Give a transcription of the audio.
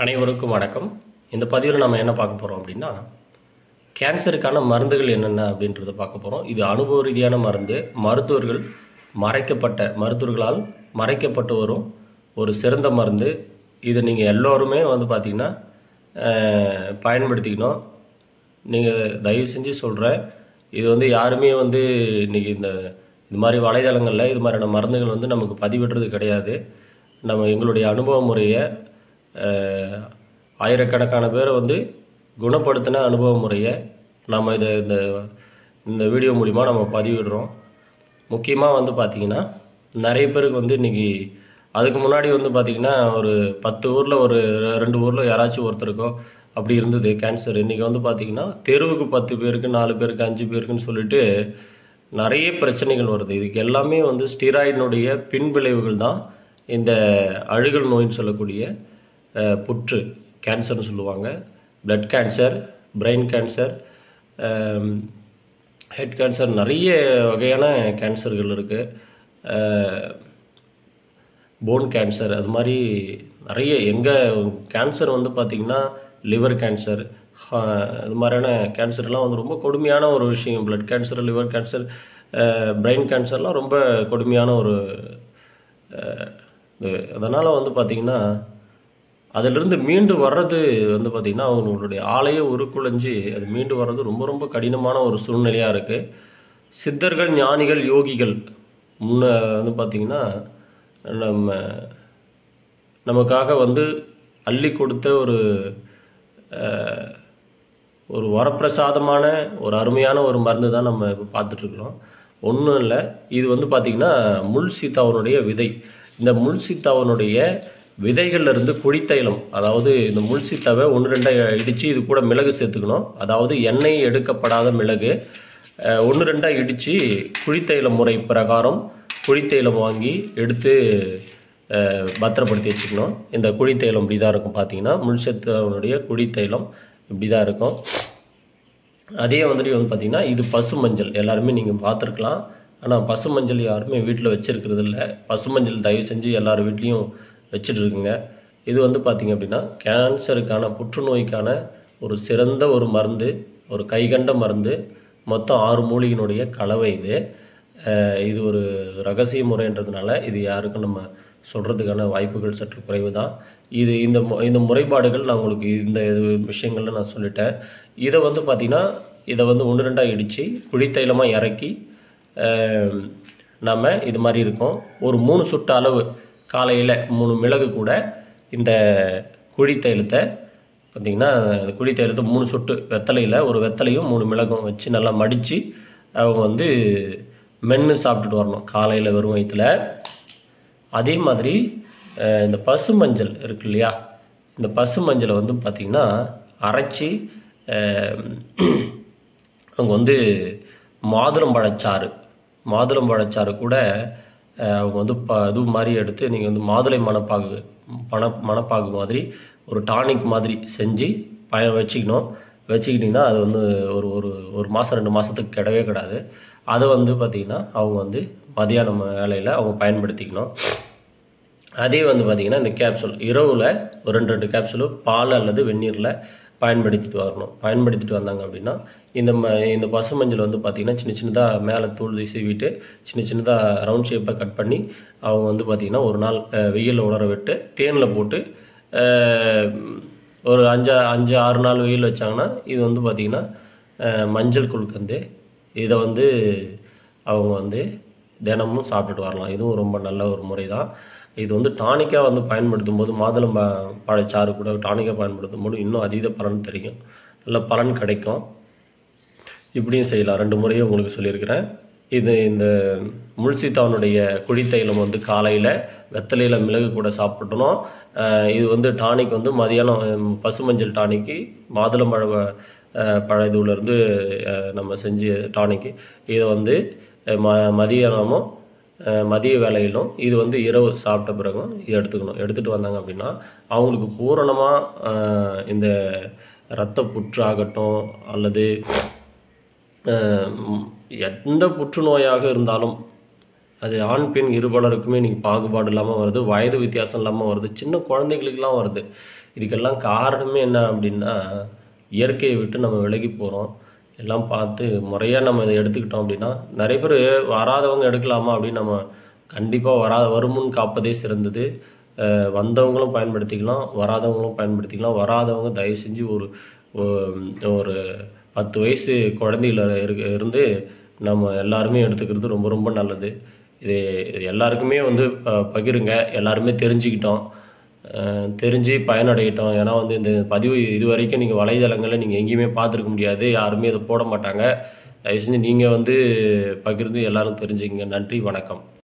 அனைவருக்கும் வணக்கம் இந்த பதிவில் நம்ம என்ன பார்க்க போகிறோம் அப்படின்னா கேன்சருக்கான மருந்துகள் என்னென்ன அப்படின்றத பார்க்க போகிறோம் இது அனுபவ ரீதியான மருந்து மருத்துவர்கள் மறைக்கப்பட்ட மருத்துவர்களால் மறைக்கப்பட்டு வரும் ஒரு சிறந்த மருந்து இதை நீங்கள் எல்லோருமே வந்து பார்த்தீங்கன்னா அஹ், பயன்படுத்திக்கணும் நீங்கள் தயவு செஞ்சு சொல்கிறேன் இது வந்து யாருமே வந்து இன்னைக்கு இந்த இது மாதிரி வலைதளங்களில் இது மாதிரியான மருந்துகள் வந்து நமக்கு பதிவிடுறது கிடையாது நம்ம எங்களுடைய அனுபவ முறையை அஹ், ஆயிரக்கணக்கான பேரை வந்து குணப்படுத்தின அனுபவ முறையை நம்ம இதை இந்த இந்த வீடியோ மூலிமா நம்ம பதிவிடுறோம் முக்கியமாக வந்து பார்த்திங்கன்னா நிறைய பேருக்கு வந்து இன்றைக்கி அதுக்கு முன்னாடி வந்து பார்த்திங்கன்னா ஒரு பத்து ஊரில் ஒரு ரெ- ரெண்டு ஊரில் யாராச்சும் ஒருத்தருக்கோ அப்படி இருந்தது கேன்சர் இன்றைக்கி வந்து பார்த்திங்கன்னா தெருவுக்கு பத்து பேருக்கு நாலு பேருக்கு அஞ்சு பேருக்குன்னு சொல்லிட்டு நிறைய பிரச்சனைகள் வருது இதுக்கு எல்லாமே வந்து ஸ்டீராய்டினுடைய பின்விளைவுகள் தான் இந்த அழுகல் நோயின்னு சொல்லக்கூடிய அஹ், புற்று கேன்சர்னு சொல்லுவாங்க blood cancer brain cancer head cancer நிறைய வகையான கேன்சர்கள் இருக்குது போன் கேன்சர் அது மாதிரி நிறைய எங்கே கேன்சர் வந்து பார்த்திங்கன்னா லிவர் கேன்சர் அது மாதிரியான கேன்சர்லாம் வந்து ரொம்ப கொடுமையான ஒரு விஷயம் blood cancer liver cancer brain கேன்சர்லாம் ரொம்ப கொடுமையான ஒரு அதனால் வந்து பார்த்திங்கன்னா அதிலிருந்து மீண்டு வர்றது வந்து பார்த்திங்கன்னா அவங்களுடைய ஆலையை உருக்குலைஞ்சு அது மீண்டு வர்றது ரொம்ப ரொம்ப கடினமான ஒரு சூழ்நிலையாக இருக்குது சித்தர்கள் ஞானிகள் யோகிகள் முன்ன வந்து பார்த்திங்கன்னா நம்ம நமக்காக வந்து அள்ளி கொடுத்த ஒரு அஹ், ஒரு வரப்பிரசாதமான ஒரு அருமையான ஒரு மருந்து தான் நம்ம இப்போ பார்த்துட்ருக்குறோம் ஒன்றும் இல்லை இது வந்து பார்த்திங்கன்னா முள் சீத்தாவனுடைய விதை இந்த முள் சீத்தாவனுடைய விதைகள்ல இருந்து குடித்தைலம் அதாவது இந்த முள் சீத்தாவை ஒன்று ரெண்டாக இடித்து இது கூட மிளகு சேர்த்துக்கணும் அதாவது எண்ணெய் எடுக்கப்படாத மிளகு ஒன்று ரெண்டாக இடித்து குழித்தைலம் முறை பிரகாரம் குழித்தைலம் வாங்கி எடுத்து அஹ், பத்திரப்படுத்தி வச்சுக்கணும் இந்த குழித்தைலம் இப்படி தான் இருக்கும் பார்த்தீங்கன்னா முள்சத்துவனுடைய குழித்தைலம் இப்படி தான் இருக்கும் அதே வந்துட்டு வந்து பார்த்தீங்கன்னா இது பசு மஞ்சள் எல்லாருமே நீங்கள் பார்த்துருக்கலாம் ஆனால் பசு மஞ்சள் யாருமே வீட்டில் வச்சிருக்கிறது இல்லை பசு மஞ்சள் தயவு செஞ்சு எல்லார் வீட்லேயும் வச்சுட்டு இருக்குங்க இது வந்து பார்த்தீங்க அப்படின்னா கேன்சருக்கான புற்றுநோய்க்கான ஒரு சிறந்த ஒரு மருந்து ஒரு கைகண்ட மருந்து மொத்தம் ஆறு மூலிகையினுடைய கலவை இது அஹ் இது ஒரு ரகசிய முறைன்றதுனால இது யாருக்கும் நம்ம சொல்கிறதுக்கான வாய்ப்புகள் சற்று குறைவு தான் இது இந்த மு- இந்த முறைப்பாடுகள் நான் உங்களுக்கு இந்த இது விஷயங்கள்ல நான் சொல்லிட்டேன் இதை வந்து பார்த்திங்கன்னா இதை வந்து ஒன்று ரெண்டாக இடித்து குழித்தைலமாக இறக்கி அஹ், நம்ம இது மாதிரி இருக்கும் ஒரு மூணு சுட்டு அளவு காலையில் மூணு மிளகு கூட இந்த குழித்தைலத்தை பார்த்தீங்கன்னா அந்த குழித்தைலத்தை மூணு சொட்டு வெத்தலையில் ஒரு வெத்தலையும் மூணு மிளகும் வச்சு நல்லா மடித்து அவங்க வந்து மென்று சாப்பிட்டுட்டு வரணும் காலையில் வெறும் வயிற்றுல அதே மாதிரி அஹ், இந்த பசு மஞ்சள் இருக்கு இல்லையா இந்த பசு மஞ்சளை வந்து பார்த்திங்கன்னா அரைச்சி அஹ், அவங்க வந்து மாதுளம்பழச்சாறு மாதுளம்பழச்சாறு கூட அஹ், அவங்க வந்து ப இது மாதிரி எடுத்து நீங்கள் வந்து மாதுளை மணப்பாகு பண மணப்பாகு மாதிரி ஒரு டானிக் மாதிரி செஞ்சு பய வச்சுக்கணும் வச்சுக்கிட்டிங்கன்னா அது வந்து ஒரு ஒரு ஒரு மாதம் ரெண்டு மாதத்துக்கு கிடவே கிடாது அதை வந்து பார்த்திங்கன்னா அவங்க வந்து மதியானம் வேலையில் அவங்க பயன்படுத்திக்கணும் அதே வந்து பார்த்திங்கன்னா இந்த கேப்சூல் இரவில் ஒரு ரெண்டு ரெண்டு கேப்சூலு பால் அல்லது வெந்நீரில் பயன்படுத்திட்டு வரணும் பயன்படுத்திட்டு வந்தாங்க அப்படின்னா இந்த ம இந்த பசு மஞ்சள் வந்து பார்த்திங்கன்னா சின்ன சின்னதாக மேலே தூள் சீவிட்டு சின்ன சின்னதாக ரவுண்ட் ஷேப்பை கட் பண்ணி அவங்க வந்து பார்த்திங்கன்னா ஒரு நாள் வெயிலில் உலர விட்டு தேனில் போட்டு அஹ், ஒரு அஞ்சு அஞ்சு ஆறு நாள் வெயில் வச்சாங்கன்னா இது வந்து பார்த்திங்கன்னா அஹ், மஞ்சள் குழுக்கந்து இதை வந்து அவங்க வந்து தினமும் சாப்பிட்டுட்டு வரலாம் இதுவும் ரொம்ப நல்ல ஒரு முறை தான் இது வந்து டானிக்காக வந்து பயன்படுத்தும் போது மாதுளம் ப- பழச்சாறு கூட டானிக்காக பயன்படுத்தும் போது இன்னும் அதீத பலன் தெரியும் நல்ல பலன் கிடைக்கும் இப்படியும் செய்யலாம் ரெண்டு முறையும் உங்களுக்கு சொல்லியிருக்கிறேன் இது இந்த முள்சீத்தாவனுடைய குழித்தைலம் வந்து காலையில் வெத்தலையில் மிளகு கூட சாப்பிட்டணும் அஹ் இது வந்து டானிக் வந்து மதியானம் ஹம், பசுமஞ்சள் டானிக்கு மாதுளம்பழ அஹ், பழ இதுலேருந்து நம்ம செஞ்சு டானிக்கு இதை வந்து அஹ், ம மதியானமும் அஹ், மதிய வேலையிலும் இது வந்து இரவு சாப்பிட்ட பிறகும் இது எடுத்துக்கணும் எடுத்துகிட்டு வந்தாங்க அப்படின்னா அவங்களுக்கு பூரணமாக இந்த இரத்த புற்று ஆகட்டும் அல்லது அஹ், எந்த புற்றுநோயாக இருந்தாலும் அது ஆண் பெண் இருபாலருக்குமே நீங்கள் பாகுபாடு இல்லாமல் வருது வயது வித்தியாசம் இல்லாமல் வருது சின்ன குழந்தைகளுக்கெல்லாம் வருது இதுக்கெல்லாம் காரணமே என்ன அப்படின்னா இயற்கையை விட்டு நம்ம விலகி போகிறோம் எல்லாம் பார்த்து முறையாக நம்ம இதை எடுத்துக்கிட்டோம் அப்படின்னா நிறைய பேர் வராதவங்க எடுக்கலாமா அப்படின்னு நம்ம கண்டிப்பாக வரா வருமுன் காப்பதே சிறந்தது அஹ் வந்தவங்களும் பயன்படுத்திக்கலாம் வராதவங்களும் பயன்படுத்திக்கலாம் வராதவங்க தயவு செஞ்சு ஒரு ஒ- ஒரு பத்து வயசு குழந்தையில இருக்க இருந்து நம்ம எல்லாருமே எடுத்துக்கிறது ரொம்ப ரொம்ப நல்லது இது இது எல்லாருக்குமே வந்து அஹ், பகிருங்க எல்லாருமே தெரிஞ்சுக்கிட்டோம் அஹ், தெரிஞ்சு பயனடையட்டும் ஏன்னா வந்து இந்த பதிவு இது வரைக்கும் நீங்கள் வலைதளங்களில் நீங்கள் எங்கேயுமே பார்த்துருக்க முடியாது யாருமே இதை போட மாட்டாங்க தயவு செஞ்சு நீங்கள் வந்து பகிர்ந்து எல்லாரும் தெரிஞ்சுக்கங்க நன்றி வணக்கம்